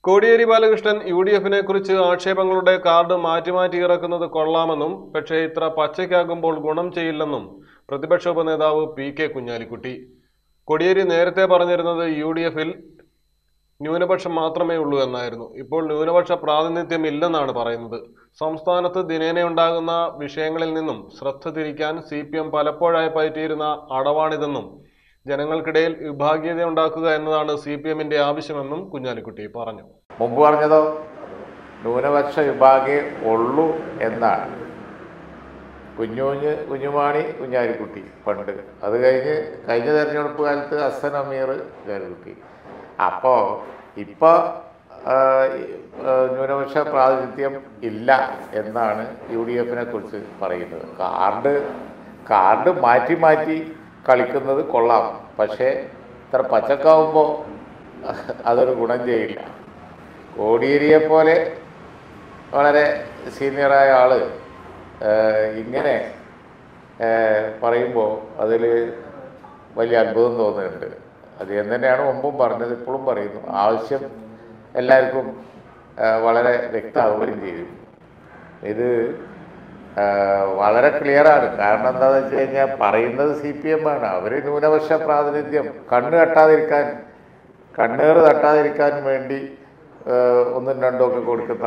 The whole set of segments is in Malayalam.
കോടിയേരി ബാലകൃഷ്ണൻ യു ഡി എഫിനെ കുറിച്ച് ആക്ഷേപങ്ങളുടെ കാർഡ് മാറ്റി മാറ്റി ഇറക്കുന്നത് കൊള്ളാമെന്നും പക്ഷേ ഇത്ര പച്ചയ്ക്കാകുമ്പോൾ ഗുണം ചെയ്യില്ലെന്നും പ്രതിപക്ഷ ഉപനേതാവ് പി കെ കുഞ്ഞാലിക്കുട്ടി കോടിയേരി നേരത്തെ പറഞ്ഞിരുന്നത് യു ഡി എഫിൽ ന്യൂനപക്ഷം മാത്രമേ ഉള്ളൂ എന്നായിരുന്നു ഇപ്പോൾ ന്യൂനപക്ഷ പ്രാതിനിധ്യം ഇല്ലെന്നാണ് പറയുന്നത് സംസ്ഥാനത്ത് ദിനേനയുണ്ടാകുന്ന വിഷയങ്ങളിൽ നിന്നും ശ്രദ്ധ തിരിക്കാൻ സി പി എം പലപ്പോഴായി പയറ്റിയിരുന്ന അടവാണിതെന്നും ജനങ്ങൾക്കിടയിൽ വിഭാഗീയത ഉണ്ടാക്കുക എന്നതാണ് സി പി എമ്മിന്റെ ആവശ്യമെന്നും കുഞ്ഞാലിക്കുട്ടി പറഞ്ഞു മുമ്പ് പറഞ്ഞതോ ന്യൂനപക്ഷ വിഭാഗേ ഉള്ളൂ എന്നാണ് കുഞ്ഞുകുഞ്ഞ് കുഞ്ഞുമാണി കുഞ്ഞാലിക്കുട്ടി പണ്ട് അത് കഴിഞ്ഞ് കഴിഞ്ഞ തെരഞ്ഞെടുപ്പ് കാലത്ത് ഹസൻ അമീർ കുഞ്ഞാലിക്കുട്ടി അപ്പോൾ ഇപ്പോൾ ന്യൂനപക്ഷ പ്രാതിനിധ്യം ഇല്ല എന്നാണ് യു ഡി എഫിനെ കുറിച്ച് പറയുന്നത് കാർഡ് കാർഡ് മാറ്റി മാറ്റി കളിക്കുന്നത് കൊള്ളാം പക്ഷേ ഇത്ര പച്ചക്കാവുമ്പോൾ അതൊരു ഗുണം ചെയ്യില്ല കോടിയേരിയെ പോലെ വളരെ സീനിയറായ ആള് ഏഹ്, ഇങ്ങനെ പറയുമ്പോൾ അതിൽ വലിയ അത്ഭുതം തോന്നുന്നുണ്ട് അദ്ദേഹം തന്നെയാണ് മുമ്പും പറഞ്ഞത് ഇപ്പോഴും പറയുന്നു ആവശ്യം എല്ലാവർക്കും ഏഹ്, വളരെ വ്യക്തമാവുകയും ചെയ്തു ഇത് ഏഹ്, വളരെ ക്ലിയറാണ് കാരണം എന്താണെന്ന് വെച്ച് കഴിഞ്ഞാൽ പറയുന്നത് സി പി എം ആണ് അവർ ന്യൂനപക്ഷ പ്രാതിനിധ്യം കണ്ണ് കെട്ടാതിരിക്കാൻ കണ്ണേറ് തട്ടാതിരിക്കാൻ വേണ്ടി ഏഹ്, ഒന്നും രണ്ടും ഒക്കെ കൊടുക്കുന്ന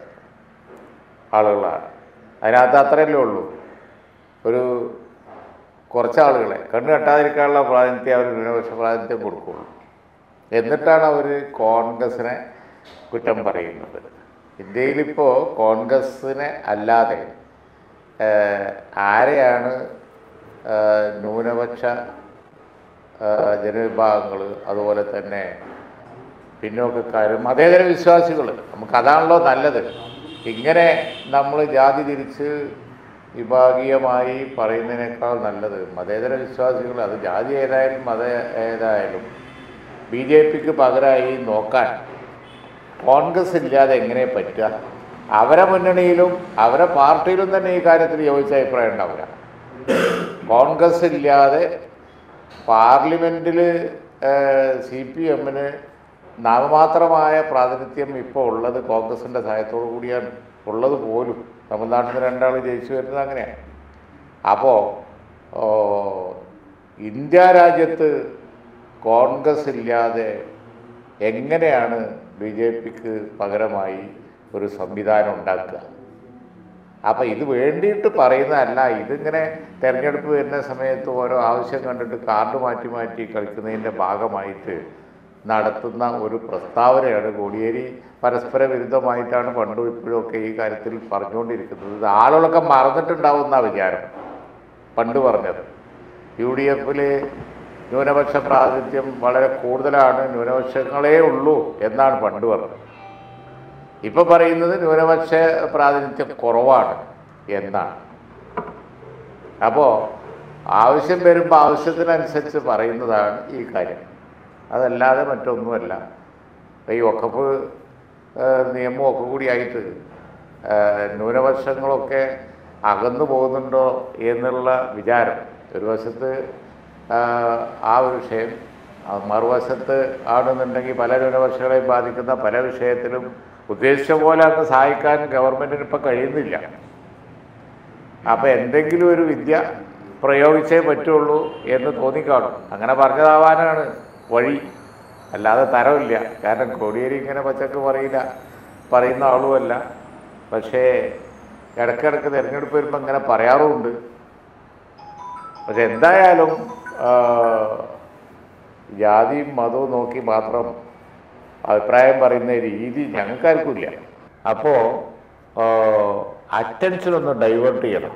ആളുകളാണ് അതിനകത്ത് അത്രയല്ലേ ഉള്ളൂ ഒരു കുറച്ച് ആളുകളെ കണ്ണ് കെട്ടാതിരിക്കാനുള്ള പ്രാതിനിധ്യം അവർ ന്യൂനപക്ഷ പ്രാതിനിധ്യം കൊടുക്കുള്ളൂ എന്നിട്ടാണ് അവർ കോൺഗ്രസിനെ കുറ്റം പറയുന്നത് ഇന്ത്യയിലിപ്പോൾ കോൺഗ്രസിനെ അല്ലാതെ ഏഹ്, ആരെയാണ് ഏഹ്, ന്യൂനപക്ഷ ജനവിഭാഗങ്ങൾ അതുപോലെ തന്നെ പിന്നോക്കക്കാരും മതേതര വിശ്വാസികൾ നമുക്ക് അതാണല്ലോ നല്ലത് ഇങ്ങനെ നമ്മൾ ജാതി തിരിച്ച് വിഭാഗീയമായി പറയുന്നതിനേക്കാൾ നല്ലത് മതേതര വിശ്വാസികൾ അത് ജാതി ഏതായാലും മത ഏതായാലും ബി ജെ പിക്ക് പകരമായി നോക്കാൻ കോൺഗ്രസ് ഇല്ലാതെ എങ്ങനെ പറ്റുക അവരെ മുന്നണിയിലും അവരെ പാർട്ടിയിലും തന്നെ ഈ കാര്യത്തിൽ യോജിച്ച അഭിപ്രായം ഉണ്ടാവില്ല കോൺഗ്രസ് ഇല്ലാതെ പാർലമെൻറ്റിൽ സി പി എമ്മിന് നാമമാത്രമായ പ്രാതിനിധ്യം ഇപ്പോൾ ഉള്ളത് കോൺഗ്രസിൻ്റെ സഹായത്തോടു കൂടിയാണ് ഉള്ളത് പോലും തമിഴ്നാട്ടിൽ നിന്ന് രണ്ടാൾ ജയിച്ചു വരുന്നത് അങ്ങനെയാണ് അപ്പോൾ ഇന്ത്യ രാജ്യത്ത് കോൺഗ്രസ് ഇല്ലാതെ എങ്ങനെയാണ് ബി ജെ പിക്ക് പകരമായി ഒരു സംവിധാനം ഉണ്ടാക്കുക അപ്പം ഇത് വേണ്ടിയിട്ട് പറയുന്നതല്ല ഇതിങ്ങനെ തിരഞ്ഞെടുപ്പ് വരുന്ന സമയത്ത് ഓരോ ആവശ്യം കണ്ടിട്ട് കാർഡ് മാറ്റി മാറ്റി കളിക്കുന്നതിൻ്റെ ഭാഗമായിട്ട് നടത്തുന്ന ഒരു പ്രസ്താവനയാണ് കോടിയേരി പരസ്പര വിരുദ്ധമായിട്ടാണ് പണ്ടും ഇപ്പോഴും ഒക്കെ ഈ കാര്യത്തിൽ പറഞ്ഞുകൊണ്ടിരിക്കുന്നത് ഇത് ആളുകളൊക്കെ മറന്നിട്ടുണ്ടാവുന്ന വിചാരം പണ്ട് പറഞ്ഞത് യു ഡി എഫിൽ ന്യൂനപക്ഷ പ്രാതിനിധ്യം വളരെ കൂടുതലാണ് ന്യൂനപക്ഷങ്ങളേ ഉള്ളൂ എന്നാണ് പണ്ട് പറഞ്ഞത് ഇപ്പൊ പറയുന്നത് ന്യൂനപക്ഷ പ്രാതിനിധ്യം കുറവാണ് എന്നാണ് അപ്പോൾ ആവശ്യം വരുമ്പോൾ ആവശ്യത്തിനനുസരിച്ച് പറയുന്നതാണ് ഈ കാര്യം അതല്ലാതെ മറ്റൊന്നുമല്ല ഇപ്പൊ ഈ ഒക്കപ്പ് നിയമവും ഒക്കെ കൂടിയായിട്ട് ഏഹ്, ന്യൂനപക്ഷങ്ങളൊക്കെ അകന്നു പോകുന്നുണ്ടോ എന്നുള്ള വിചാരം ഒരു വശത്ത് ആഹ്, ആ ഒരു വിഷയം ആ മറുവശത്ത് ആണെന്നുണ്ടെങ്കിൽ പല ന്യൂനപക്ഷങ്ങളെയും ബാധിക്കുന്ന പല വിഷയത്തിലും ഉദ്ദേശിച്ച പോലെ അങ്ങ് സഹായിക്കാൻ ഗവൺമെൻറ്റിന് ഇപ്പം കഴിയുന്നില്ല അപ്പം എന്തെങ്കിലും ഒരു വിദ്യ പ്രയോഗിച്ചേ പറ്റുള്ളൂ എന്ന് തോന്നിക്കാണും അങ്ങനെ പറഞ്ഞതാവാനാണ് വഴി അല്ലാതെ തരമില്ല കാരണം കോടിയേരി ഇങ്ങനെ പച്ചക്ക് പറയില്ല പറയുന്ന ആളുമല്ല പക്ഷേ ഇടയ്ക്കിടയ്ക്ക് തിരഞ്ഞെടുപ്പ് വരുമ്പോൾ ഇങ്ങനെ പറയാറുമുണ്ട് പക്ഷെ എന്തായാലും ആ, ജാതിയും മതവും നോക്കി മാത്രം അഭിപ്രായം പറയുന്ന രീതി ഞങ്ങൾക്കാർക്കുമില്ല അപ്പോൾ അറ്റൻഷൻ ഒന്ന് ഡൈവേർട്ട് ചെയ്യണം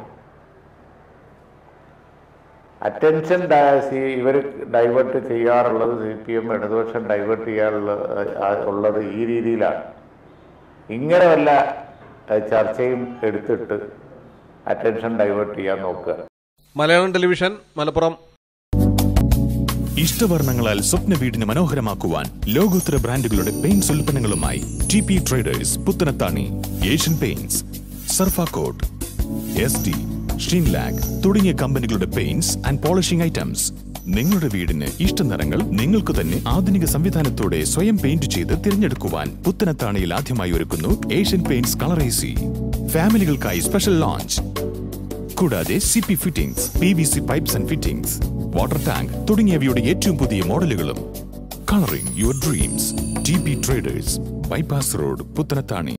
അറ്റൻഷൻ ഇവർ ഡൈവേർട്ട് ചെയ്യാറുള്ളത് സി പി എം ഇടതുപക്ഷം ഡൈവേർട്ട് ചെയ്യാറുള്ള ആ, ഉള്ളത് ഈ രീതിയിലാണ് ഇങ്ങനെ വല്ല ആ, ചർച്ചയും എടുത്തിട്ട് അറ്റൻഷൻ ഡൈവേർട്ട് ചെയ്യാൻ നോക്കുക മലയാളം ടെലിവിഷൻ മലപ്പുറം ഇഷ്ടവർണ്ണങ്ങളാൽ സ്വപ്ന വീടിന് മനോഹരമാക്കുവാൻ ലോകോത്തര ബ്രാൻഡുകളുടെ പെയിന്റ്സ് ഉൽപ്പന്നങ്ങളുമായി T P traders Puthanathani Asian paints സർഫാകോട്ട് എസ് ടി ഷീൻലാഗ് തുടങ്ങിയ കമ്പനികളുടെ പെയിന്റ്സ് ആൻഡ് പോളിഷിംഗ് ഐറ്റംസ് നിങ്ങളുടെ വീടിന് ഇഷ്ട നിറങ്ങൾ നിങ്ങൾക്ക് തന്നെ ആധുനിക സംവിധാനത്തോടെ സ്വയം പെയിന്റ് ചെയ്ത് തിരഞ്ഞെടുക്കുവാൻ പുത്തനത്താണിയിൽ ആദ്യമായി ഒരുക്കുന്നു ഏഷ്യൻ പെയിന്റ്സ് കളറേസി ഫാമിലികൾക്കായി സ്പെഷ്യൽ ലോഞ്ച് കൂടാതെ C P fittings P V C pipes and fittings water tank തുടങ്ങിയവയുടെ ഏറ്റവും പുതിയ മോഡലുകളും colouring your dreams T P traders bypass road Puthanathani